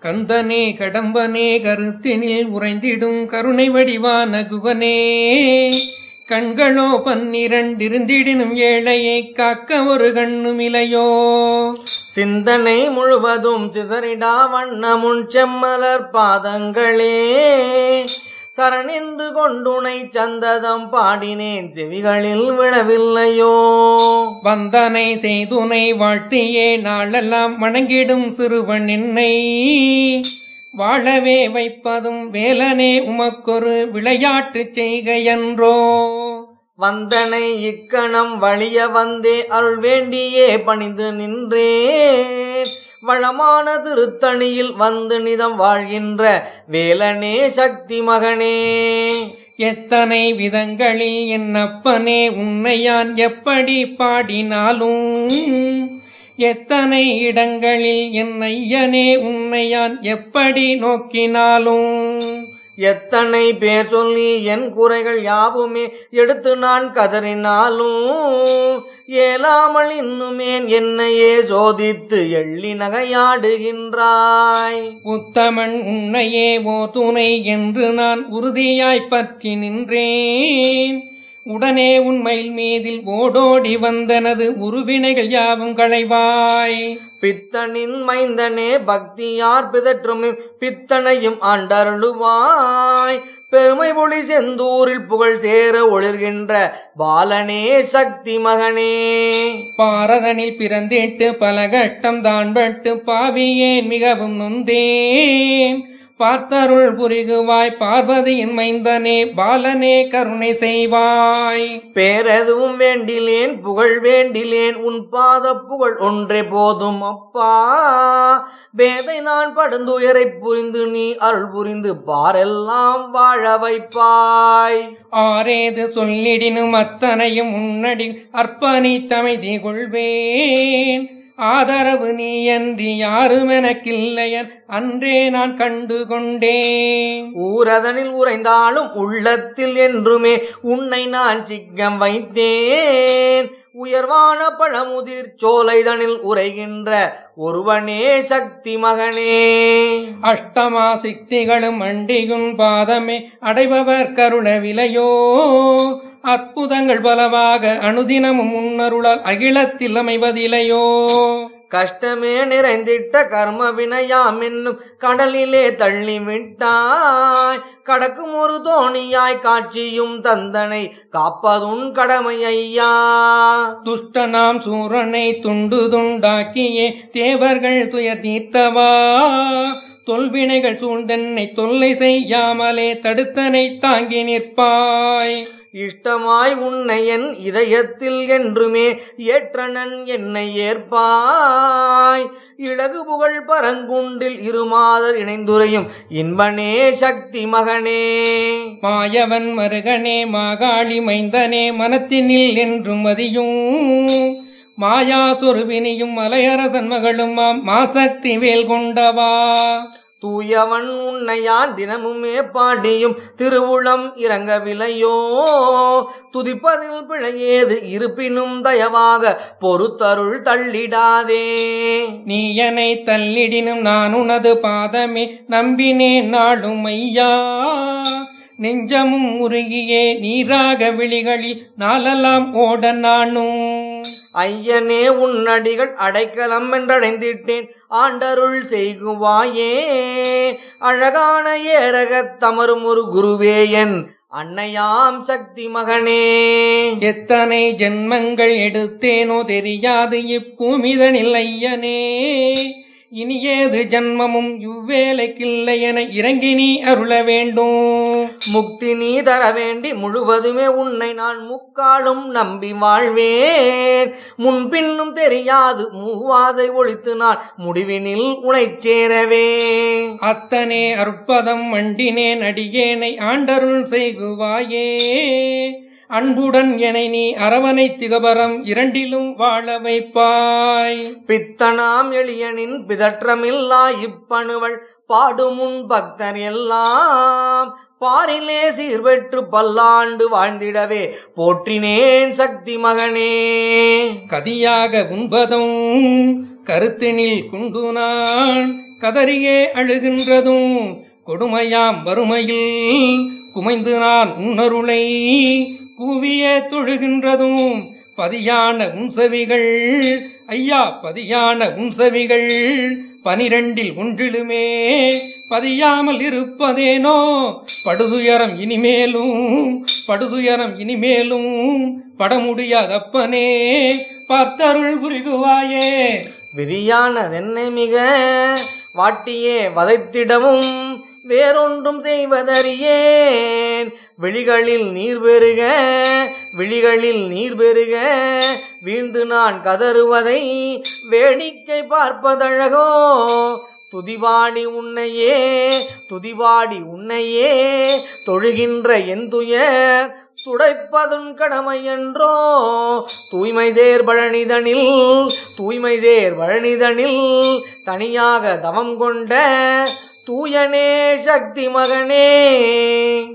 கந்தனே கடம்பனே கருத்தினில் உறைந்திடும் கருணை வடிவான குகனே கண்களோ பன்னிரண்டிருந்திடினும் ஏழையை காக்க ஒரு கண்ணுமிலையோ சிந்தனை முழுவதும் சிதறிடா வண்ணமுன் செம்மலர் பாதங்களே சரணின்று கொண்டுனை சந்ததம் பாடினேன் செவிகளில் விழவில்லையோ வந்தனை செய்துனை வாழ்த்தியே நாளெல்லாம் வணங்கிடும் சிறுவன் என்னை வாழவே வைப்பதும் வேலனே உமக்கொரு விளையாட்டு செய்கையன்றோ வந்தனை இக்கணம் வழிய வந்தே அருள் வேண்டியே பணிந்து நின்றேன் வளமான திருத்தணியில் வந்து நிதம் வாழ்கின்ற வேலனே சக்தி மகனே எத்தனை விதங்களில் என் அப்பனே உன்னையான் எப்படி பாடினாலும் எத்தனை இடங்களில் என் ஐயனே உன்னையான் எப்படி நோக்கினாலும் எத்தனை பேர் சொல்லி என் குறைகள் யாவுமே எடுத்து நான் கதறினாலும் ஏலாமல் இன்னுமேன் என்னையே சோதித்து எள்ளி நகையாடுகின்றாய் உத்தமன் உன்னையே ஓ துணை என்று நான் உறுதியாய் பற்றி நின்றேன் உடனே உண்மையில் மீதில் ஓடோடி வந்தனது உருவினைகள் யாவும் களைவாய் பித்தனின் மைந்தனே பக்தியார் பிதற்றும் பித்தனையும் ஆண்டருளுவாய் பெருமை பொழி செந்தூரில் புகழ் சேர ஒளிர்கின்ற பாலனே சக்தி மகனே பாரதனில் பிறந்திட்டு பல கட்டம் தான் பட்டு பாவியேன் மிகவும் நொந்தேன் பார்த்தருள் புரிகுவாய் பார்வதியின் மைந்தனே பாலனே கருணை செய்வாய் பேரெதுவும் வேண்டிலேன் புகழ் வேண்டிலேன் உன் பாத புகழ் ஒன்றே போதும் அப்பா வேதை நான் படுந்துயரை புரிந்து நீ அருள் புரிந்து பாரெல்லாம் வாழ வைப்பாய் ஆரேது சொல்லிடினும் அத்தனையும் உன்னடி அர்ப்பணி தமைதி கொள்வேன் ஆதரவு நீ அன்றி யாரும் எனக்கில்லையன் அன்றே நான் கண்டு கொண்டேன் ஊரதனில் உறைந்தாலும் உள்ளத்தில் என்றுமே உன்னை நான் சிக்கம் வைத்தேன் உயர்வான பழமுதிர் சோலைதனில் உரைகின்ற ஒருவனே சக்தி மகனே அஷ்டமா சித்திகளும் அண்டியும் பாதமே அடைபவர் கருணவிலையோ அற்புதங்கள் பலவாக அனுதினமும் முன்னருளால் அகிலத்தில் அமைவதிலையோ கஷ்டமே நிறைந்திட்ட கர்ம வினையாம் என்னும் கடலிலே தள்ளிவிட்டாய் கடக்கும் ஒரு தோணியாய் காட்சியும் தந்தனை காப்பதுன் கடமை ஐயா துஷ்டனாம் சூரனை துண்டு துண்டாக்கியே தேவர்கள் துயர் தீர்த்தவா தொல்வினைகள் சூழ்ந்தென்னை தொல்லை செய்யாமலே தடுத்தனை தாங்கி நிற்பாய் இஷ்டமாய் உன்னை என் இதயத்தில் என்றுமே ஏற்றனன் என்னை ஏற்பாய் இழகு புகழ் பரங்குண்டில் இருமாதர் இணைந்துரையும் இன்பனே சக்தி மகனே மாயவன் மருகனே மாகாளி மைந்தனே மனத்தினில் என்றும் மதியும் மாயா சொருபினியும் மலையரசன் மகளும் மாம் மாசக்தி வேல் கொண்டவா தூயவன் உன்னையான் தினமுமே பாடியும் திருவுளம் இறங்கவில்லையோ துதிப்பதில் பிழையேது இருப்பினும் தயவாக பொறுத்தருள் தள்ளிடாதே நீ என்னை தள்ளிடினும் நான் உனது பாதமே நம்பினேன் நாளும் ஐயா நெஞ்சமும் உருகியே நீராக விழிகளில் நாளெல்லாம் ஓட நானும் ஐயனே உன்னடிகள் அடைக்கலம் என்றடைந்திட்டேன் ஆண்டருள் செய்குவாயே அழகான ஏரகத் தமரும் ஒரு குருவே என் அன்னையாம் சக்தி மகனே எத்தனை ஜென்மங்கள் எடுத்தேனோ தெரியாது இப்பூமிதனில் ஐயனே இனி ஏது ஜன்மமும் இவ்வேலைக்கில்லை என இறங்கி நீ அருள வேண்டும் முக்தி நீ தர வேண்டி முழுவதுமே உன்னை நான் முக்காலும் நம்பி வாழ்வேன் முன்பின்னும் தெரியாது மூவாசை ஒழித்து நான் முடிவினில் உனைச் சேரவே அத்தனே அற்பதம் மண்டினேன் அடியேனை ஆண்டருள் செய்குவாயே அன்புடன் எனை நீ அரவணை திகபரம் இரண்டிலும் வாழ வைப்பாய் பித்தனாம் எளியனின் பிதற்றமில்லா இப்பணுவள் பாடுமுன் பக்தர் எல்லாம் பாரிலே சீர்பெற்று பல்லாண்டு வாழ்ந்திடவே போற்றினேன் சக்தி மகனே கதியாக உண்பதும் கருத்தினில் குண்டு நான் கதறியே அழுகின்றதும் கொடுமையாம் வறுமையில் குமைந்து நான் உன்னருளை கூவியே தொழுகின்றதும் பதியான உன்சவிகள் ஐயா பதியான உன்சவிகள் பனிரெண்டில் ஒன்றிலுமே பதியாமல் இருப்பதேனோ படுதுயரம் இனிமேலும் படுதுயரம் இனிமேலும் படமுடியாதப்பனே பார்த்தருள் புரிகுவாயே விதியானதென்னை மிக வாட்டியே வதைத்திடவும் வேறொன்றும் செய்வதறியேன் விழிகளில் நீர் பெருக விழிகளில் நீர் பெருக வீழ்ந்து நான் கதறுவதை வேடிக்கை பார்ப்பதழகோ துதிவாடி உன்னையே துதிவாடி உன்னையே தொழுகின்ற என் துயர் துடைப்பதுன் கடமை என்றோ தூய்மை சேர் பழனிதனில் தூய்மை சேர் பழனிதனில் தனியாக தவம் கொண்ட தூயனே சக்தி மகனே